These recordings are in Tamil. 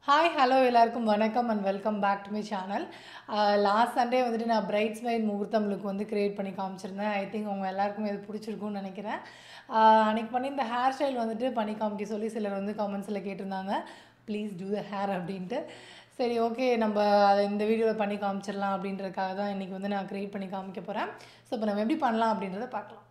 ஹாய் ஹலோ எல்லாருக்கும் வணக்கம் and welcome back to my channel last Sunday வந்துட்டு நான் பிரைட்ஸ் மைட் முகூர்த்தம் லுக் வந்து க்ரியேட் பண்ணி காமிச்சிருந்தேன் ஐ திங்க் உங்கள் எல்லாருக்குமே இது பிடிச்சிருக்கும்னு நினைக்கிறேன் ஆஹ் அன்னைக்கு பண்ணி இந்த ஹேர் ஸ்டைல் வந்துட்டு பண்ணி காமிக்க சொல்லி சிலர் வந்து கமெண்ட்ஸில் கேட்டிருந்தாங்க ப்ளீஸ் டூ த ஹேர் அப்படின்ட்டு சரி ஓகே நம்ம அதை இந்த வீடியோவில் பண்ணி காமிச்சிடலாம் அப்படின்றதுக்காக தான் இன்றைக்கி வந்து நான் க்ரியேட் பண்ணி காமிக்க போகிறேன் ஸோ இப்போ நம்ம எப்படி பண்ணலாம் அப்படின்றத பார்க்கலாம்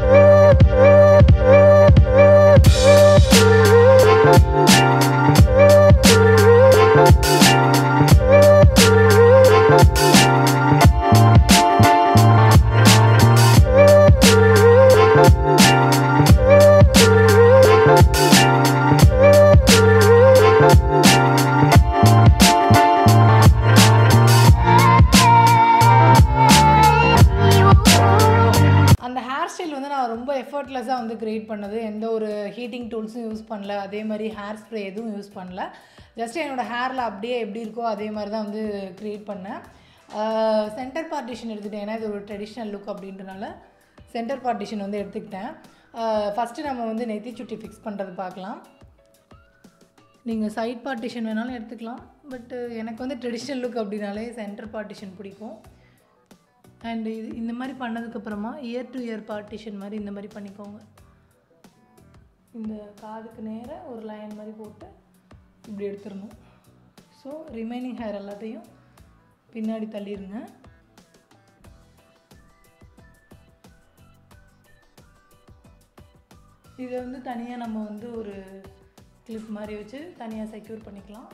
அந்த ஹேர் ஸ்டைல் வந்து நான் ரொம்ப எஃபர்ட்லெஸ்ஸாக வந்து க்ரியேட் பண்ணது எந்த ஒரு ஹீட்டிங் டூல்ஸும் யூஸ் பண்ணல அதே மாதிரி ஹேர் ஸ்ப்ரே எதுவும் யூஸ் பண்ணல ஜஸ்ட் என்னோடய ஹேரில் அப்படியே எப்படி இருக்கோ அதே மாதிரி தான் வந்து க்ரியேட் பண்ணேன் சென்டர் பார்ட்டிஷன் எடுத்துட்டேன் ஏன்னா இது ஒரு ட்ரெடிஷ்னல் லுக் அப்படின்றனால சென்டர் பார்ட்டிஷன் வந்து எடுத்துக்கிட்டேன் ஃபஸ்ட்டு நம்ம வந்து நெத்தி சுட்டி ஃபிக்ஸ் பண்ணுறது பார்க்கலாம் நீங்கள் சைட் பார்ட்டிஷன் வேணாலும் எடுத்துக்கலாம் பட் எனக்கு வந்து ட்ரெடிஷ்னல் லுக் அப்படின்னாலே சென்டர் பார்ட்டிஷன் பிடிக்கும் அண்ட் இது இந்த மாதிரி பண்ணதுக்கப்புறமா இயர் டு இயர் பார்ட்டிஷன் மாதிரி இந்த மாதிரி பண்ணிக்கோங்க இந்த காதுக்கு நேராக ஒரு லைன் மாதிரி போட்டு இப்படி எடுத்துடணும் ஸோ ரிமைனிங் ஹேர் எல்லாத்தையும் பின்னாடி தள்ளிடுங்க இதை வந்து தனியாக நம்ம வந்து ஒரு கிளிப் மாதிரி வச்சு தனியாக செக்யூர் பண்ணிக்கலாம்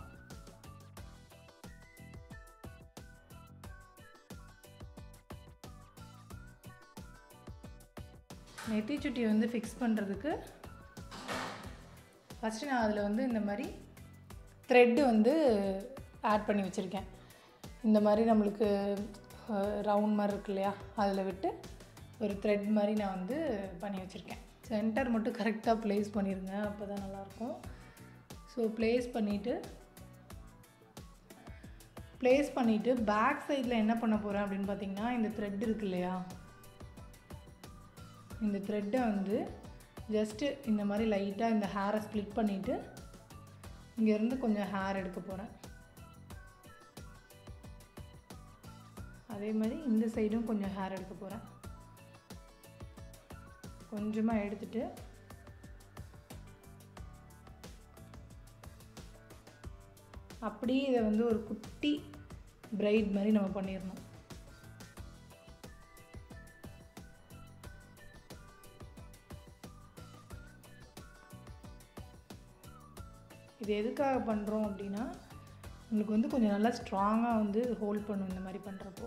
நெத்தி சுட்டி வந்து ஃபிக்ஸ் பண்ணுறதுக்கு ஃபஸ்ட்டு நான் அதில் வந்து இந்த மாதிரி த்ரெட்டு வந்து ஆட் பண்ணி வச்சுருக்கேன் இந்த மாதிரி நம்மளுக்கு ரவுண்ட் மாதிரி இருக்கு இல்லையா அதில் விட்டு ஒரு த்ரெட் மாதிரி நான் வந்து பண்ணி வச்சுருக்கேன் சென்டர் மட்டும் கரெக்டாக ப்ளேஸ் பண்ணிடுங்க அப்போ தான் நல்லாயிருக்கும் ஸோ ப்ளேஸ் பண்ணிவிட்டு ப்ளேஸ் பண்ணிவிட்டு பேக் சைடில் என்ன பண்ண போகிறேன் அப்படின்னு பார்த்தீங்கன்னா இந்த த்ரெட் இருக்கு இல்லையா இந்த த்ரெட்டை வந்து ஜஸ்ட்டு இந்த மாதிரி லைட்டாக இந்த ஹேரை ஸ்ப்ளிட் பண்ணிவிட்டு இங்கேருந்து கொஞ்சம் ஹேர் எடுக்க போகிறேன் அதே மாதிரி இந்த சைடும் கொஞ்சம் ஹேர் எடுக்க போகிறேன் கொஞ்சமாக எடுத்துட்டு அப்படியே இதை வந்து ஒரு குட்டி பிரைட் மாதிரி நம்ம பண்ணிடணும் இது எதுக்காக பண்ணுறோம் அப்படின்னா உங்களுக்கு வந்து கொஞ்சம் நல்லா ஸ்ட்ராங்காக வந்து ஹோல்ட் பண்ணும் இந்த மாதிரி பண்ணுறப்போ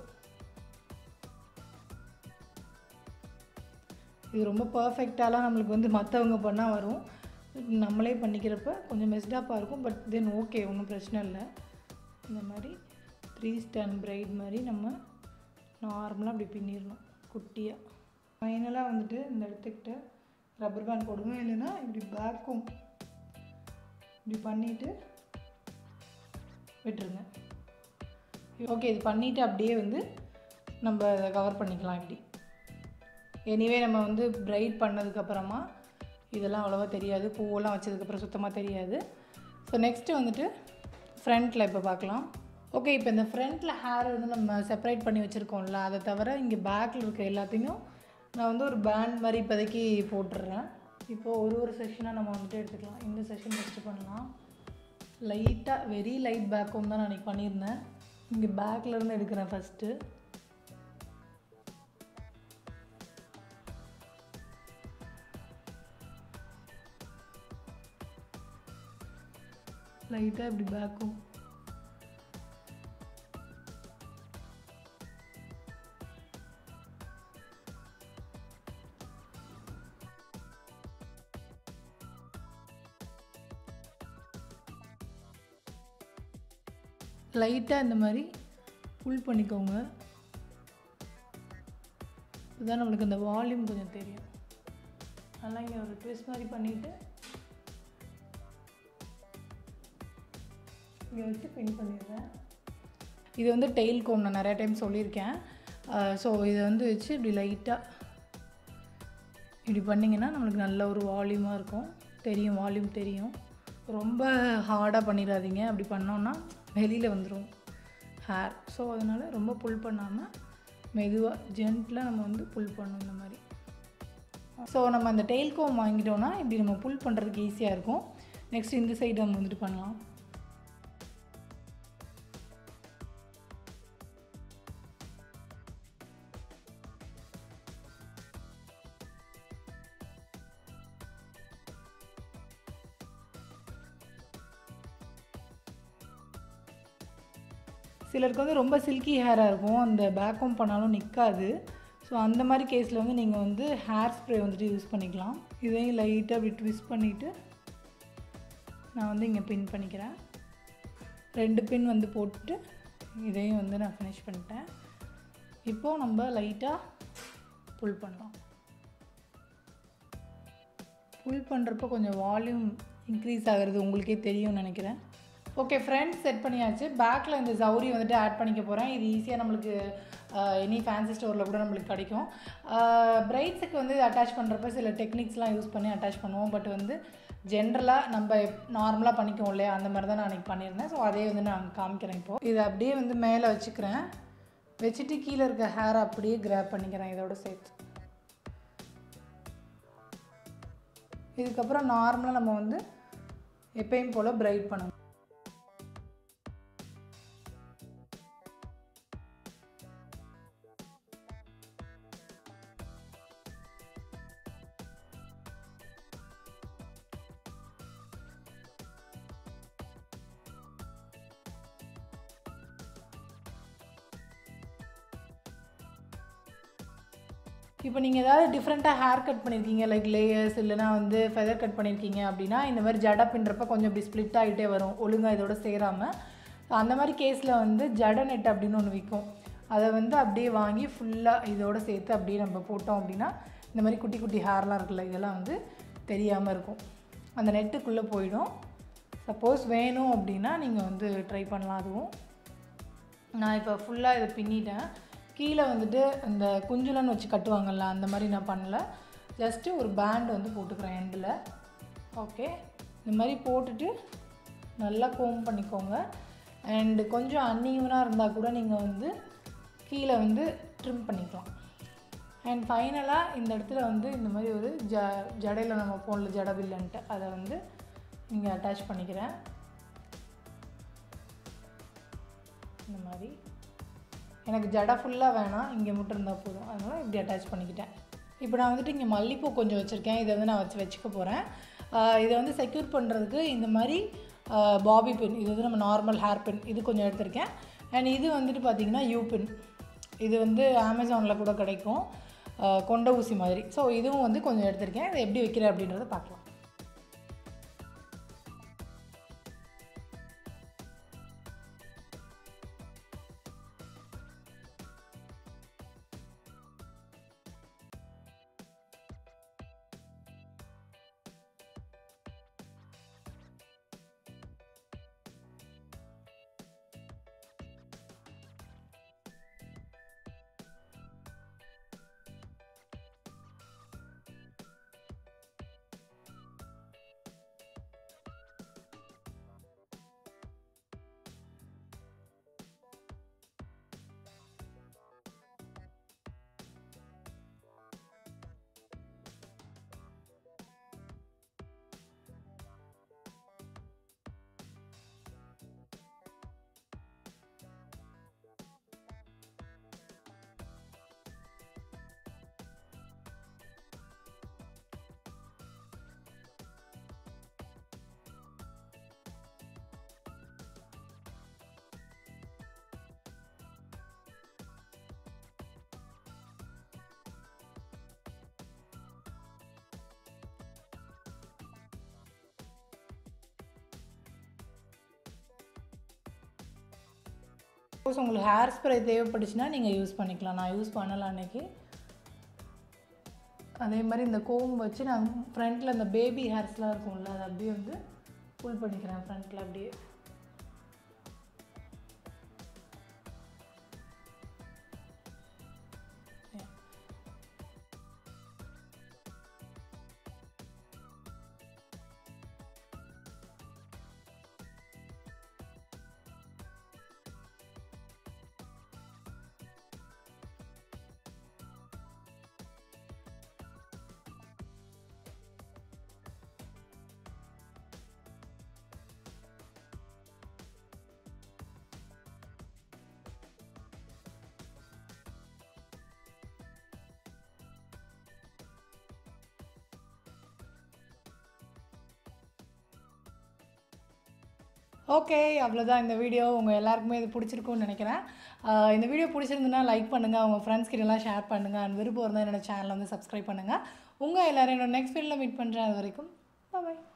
இது ரொம்ப பர்ஃபெக்டாலாம் நம்மளுக்கு வந்து மற்றவங்க பண்ணால் வரும் நம்மளே பண்ணிக்கிறப்ப கொஞ்சம் மெஸ்டாப்பாக இருக்கும் பட் தென் ஓகே ஒன்றும் பிரச்சனை இல்லை இந்த மாதிரி த்ரீ ஸ்டாண்ட் பிரைட் மாதிரி நம்ம நார்மலாக அப்படி பின்னிடணும் குட்டியாக ஃபைனலாக வந்துட்டு இந்த இடத்துக்கிட்ட ரப்பர் பேண்ட் போடுங்க இல்லைன்னா இப்படி பேக்கும் இப்படி பண்ணிவிட்டு விட்டுருங்க ஓகே இது பண்ணிவிட்டு அப்படியே வந்து நம்ம அதை கவர் பண்ணிக்கலாம் இப்படி எனிவே நம்ம வந்து பிரைட் பண்ணதுக்கப்புறமா இதெல்லாம் அவ்வளோவா தெரியாது பூவெல்லாம் வச்சதுக்கப்புறம் சுத்தமாக தெரியாது ஸோ நெக்ஸ்ட்டு வந்துட்டு ஃப்ரண்ட்டில் இப்போ பார்க்கலாம் ஓகே இப்போ இந்த ஃப்ரண்ட்டில் ஹேர் வந்து நம்ம செப்பரேட் பண்ணி வச்சுருக்கோம்ல அதை தவிர இங்கே பேக்கில் இருக்க எல்லாத்தையும் நான் வந்து ஒரு பேண்ட் மாதிரி இப்போதைக்கு போட்டுடுறேன் இப்போது ஒரு ஒரு செஷனாக நம்ம வந்துட்டு எடுத்துக்கலாம் இந்த செஷன் ஃபஸ்ட்டு பண்ணலாம் லைட்டாக வெரி லைட் பேக்கும் தான் நான் அன்றைக்கி பண்ணியிருந்தேன் இங்கே பேக்லேருந்து எடுக்கிறேன் ஃபஸ்ட்டு லைட்டாக இப்படி பேக்கும் லைட்டாக இந்த மாதிரி புல் பண்ணிக்கோங்க இதுதான் நம்மளுக்கு இந்த வால்யூம் கொஞ்சம் தெரியும் நல்லா இங்கே ஒரு ட்விஸ்ட் மாதிரி பண்ணிவிட்டு இங்கே வச்சு பின் பண்ணிடுறேன் இது வந்து டெய்ல் கோம் நான் நிறையா டைம் சொல்லியிருக்கேன் ஸோ இதை வந்து வச்சு இப்படி லைட்டாக இப்படி பண்ணிங்கன்னா நம்மளுக்கு நல்ல ஒரு வால்யூமாக இருக்கும் தெரியும் வால்யூம் தெரியும் ரொம்ப ஹார்டாக பண்ணிடாதீங்க அப்படி பண்ணோன்னா வெளியில் வந்துடும் ஹேர் ஸோ அதனால் ரொம்ப புல் பண்ணாமல் மெதுவாக ஜென்டில் நம்ம வந்து புல் பண்ணணும் இந்த மாதிரி ஸோ நம்ம அந்த டெயில் கோம் வாங்கிட்டோன்னா இப்படி நம்ம புல் பண்ணுறதுக்கு ஈஸியாக இருக்கும் நெக்ஸ்ட் இந்த சைடு நம்ம வந்துட்டு பண்ணலாம் சிலருக்கு வந்து ரொம்ப சில்கி ஹேராக இருக்கும் அந்த பேக்கும் பண்ணாலும் நிற்காது ஸோ அந்த மாதிரி கேஸில் வந்து நீங்கள் வந்து ஹேர் ஸ்ப்ரே வந்துட்டு யூஸ் பண்ணிக்கலாம் இதையும் லைட்டாக அப்படி ட்விஸ்ட் பண்ணிவிட்டு நான் வந்து இங்கே பின் பண்ணிக்கிறேன் ரெண்டு பின் வந்து போட்டுட்டு இதையும் வந்து நான் ஃபினிஷ் பண்ணிட்டேன் இப்போது நம்ம லைட்டாக புல் பண்ணலாம் புல் பண்ணுறப்போ கொஞ்சம் வால்யூம் இன்க்ரீஸ் ஆகிறது உங்களுக்கே தெரியும்னு நினைக்கிறேன் ஓகே ஃப்ரண்ட்ஸ் செட் பண்ணியாச்சு பேக்கில் இந்த ஜவுரி வந்துட்டு ஆட் பண்ணிக்க போகிறேன் இது ஈஸியாக நம்மளுக்கு எனி ஃபேன்சி ஸ்டோரில் கூட நம்மளுக்கு கிடைக்கும் பிரைட்ஸுக்கு வந்து இது அட்டாச் பண்ணுறப்ப சில டெக்னிக்ஸ்லாம் யூஸ் பண்ணி அட்டாச் பண்ணுவோம் பட் வந்து ஜென்ரலாக நம்ம நார்மலாக பண்ணிக்குவோம் இல்லையா அந்த மாதிரி தான் நான் அன்றைக்கி பண்ணியிருந்தேன் ஸோ அதே வந்து நான் காமிக்கிறேன் இப்போது இதை அப்படியே வந்து மேலே வச்சுக்கிறேன் வச்சுட்டு கீழே இருக்க ஹேரை அப்படியே கிராப் பண்ணிக்கிறேன் இதோட சேர்த்து இதுக்கப்புறம் நார்மலாக நம்ம வந்து எப்பயும் போல் பிரைட் பண்ணணும் இப்போ நீங்கள் ஏதாவது டிஃப்ரெண்ட்டாக ஹேர் கட் பண்ணியிருக்கீங்க லைக் லேயர்ஸ் இல்லைனா வந்து ஃபெதர் கட் பண்ணியிருக்கீங்க அப்படின்னா இந்த மாதிரி ஜடை பின்றப்ப கொஞ்சம் இப்படி ஸ்ப்ளிட் ஆகிட்டே வரும் ஒழுங்காக இதோட சேராமல் அந்த மாதிரி கேஸில் வந்து ஜட நெட் அப்படின்னு ஒன்று விற்கும் அதை வந்து அப்படியே வாங்கி ஃபுல்லாக இதோட சேர்த்து அப்படியே நம்ம போட்டோம் அப்படின்னா இந்த மாதிரி குட்டி குட்டி ஹேர்லாம் இருக்குல்ல இதெல்லாம் வந்து தெரியாமல் இருக்கும் அந்த நெட்டுக்குள்ளே போயிடும் சப்போஸ் வேணும் அப்படின்னா நீங்கள் வந்து ட்ரை பண்ணலாம் அதுவும் நான் இப்போ ஃபுல்லாக இதை பின்னிட்டேன் கீழே வந்துட்டு இந்த குஞ்சுலன்னு வச்சு கட்டுவாங்கல்ல அந்த மாதிரி நான் பண்ணல ஜஸ்ட்டு ஒரு பேண்ட் வந்து போட்டுக்கிறேன் எண்டில் ஓகே இந்த மாதிரி போட்டுட்டு நல்லா கோம் பண்ணிக்கோங்க அண்டு கொஞ்சம் அன்ஈவனாக இருந்தால் கூட நீங்கள் வந்து கீழே வந்து ட்ரிம் பண்ணிக்கலாம் அண்ட் ஃபைனலாக இந்த இடத்துல வந்து இந்த மாதிரி ஒரு ஜ ஜடையில் நம்ம ஃபோனில் ஜடபில்லன்ட்டு அதை வந்து நீங்கள் அட்டாச் பண்ணிக்கிறேன் இந்த மாதிரி எனக்கு ஜடை ஃபுல்லாக வேணாம் இங்கே மட்டும் இருந்தால் போதும் அதனால் இப்படி அட்டாச் பண்ணிக்கிட்டேன் இப்போ நான் வந்துட்டு இங்கே மல்லிப்பூ கொஞ்சம் வச்சுருக்கேன் இதை வந்து நான் வச்சு வச்சுக்க போகிறேன் இதை வந்து செக்யூர் பண்ணுறதுக்கு இந்த மாதிரி பாபி பின் இது வந்து நம்ம நார்மல் ஹேர் பின் இது கொஞ்சம் எடுத்திருக்கேன் அண்ட் இது வந்துட்டு பார்த்திங்கன்னா யூ பின் இது வந்து அமேசானில் கூட கிடைக்கும் கொண்ட ஊசி மாதிரி ஸோ இதுவும் வந்து கொஞ்சம் எடுத்திருக்கேன் இதை எப்படி வைக்கிறேன் அப்படின்றத பார்க்கலாம் சப்போஸ் உங்களுக்கு ஹேர் ஸ்ப்ரே தேவைப்பட்டுச்சுன்னா நீங்கள் யூஸ் பண்ணிக்கலாம் நான் யூஸ் பண்ணலாம் அன்னைக்கு அதே மாதிரி இந்த கோம் வச்சு நான் ஃப்ரண்ட்டில் இந்த பேபி ஹேர்ஸ்லாம் இருக்கும்ல அதை அப்படியே வந்து புல் பண்ணிக்கிறேன் ஃப்ரண்ட்டில் அப்படியே ஓகே அவ்வளோதான் இந்த வீடியோ உங்கள் எல்லாருக்குமே இது பிடிச்சிருக்கும்னு நினைக்கிறேன் ஆஹ் இந்த வீடியோ பிடிச்சிருந்துன்னா லைக் பண்ணுங்கள் உங்கள் ஃப்ரெண்ட்ஸ் கிட்டலாம் ஷேர் பண்ணுங்கள் அண்ட் விருப்பம் இருந்தால் என்னோட சேனலை வந்து சப்ஸ்கிரைப் பண்ணுங்கள் உங்கள் எல்லோரும் என்னோட நெக்ஸ்ட் வீடியோவில் மீட் பண்ணுறேன் அது வரைக்கும் பாய்